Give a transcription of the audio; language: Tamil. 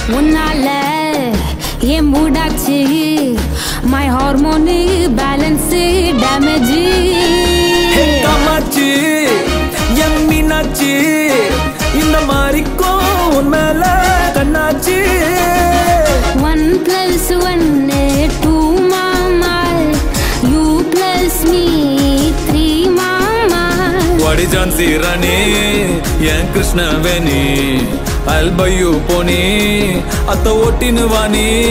உன்னால ஏன் மூடாச்சு my hormone balance damage hey Kamakshi என் மீனாட்சி இந்த மாதிரிக்கும் உன் மேல கண்ணாச்சி ஒன் பிளஸ் ஒன்னு டூ மாமா யூ பிளஸ் மீ த்ரீ மாமா வாடி ஜான்சி ராணி என் கிருஷ்ணவேணி அல்பையு போனி அத்த ஓட்டினு வாணி